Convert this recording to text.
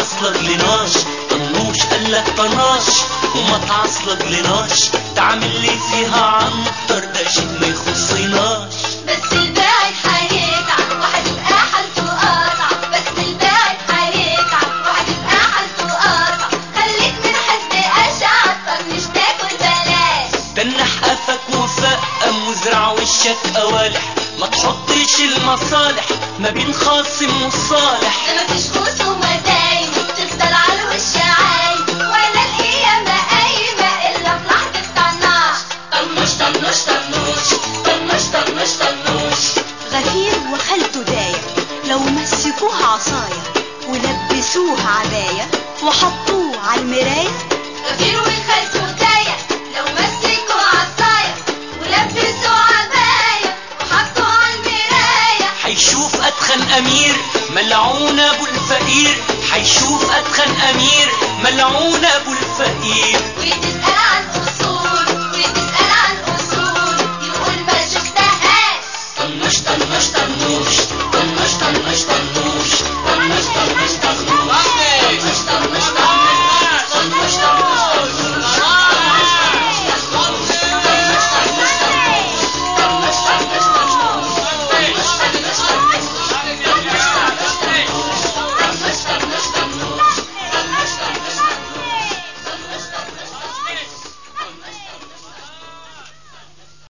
تعصلك لناش طنوش قالك طناش وما تعصلك لناش تعمل لي فيها عنتر ده شيء ما يخصناش بس الباعد هيتعب وهتبقى حالته قاطع بس الباعد هيتعب وهتبقى حالته قاطع خليك من حسب اشعة مش تاكل بلاش تنح قفك وفقم وزرع وشك قوالح ما تحطش المصالح ما بين خاصم وصالح ده مفيش فوس ومدايم تفضل على الوش عايم ولا القيامة قايمة إلا بلحظة طناش طنش طنش طنوش طنش طنش طنوش غفير وخالته داية لو مسكوه عصاية ولبسوه عباية وحطوه على المراية غفير وخالته داية لو مسكوا عصاية ولبسوا عباية وحطوا على المراية حيشوف أتخن أمير ملعون أبو الفقير حيشوف أتخن أمير ملعون أبو الفقير وتسأل عنه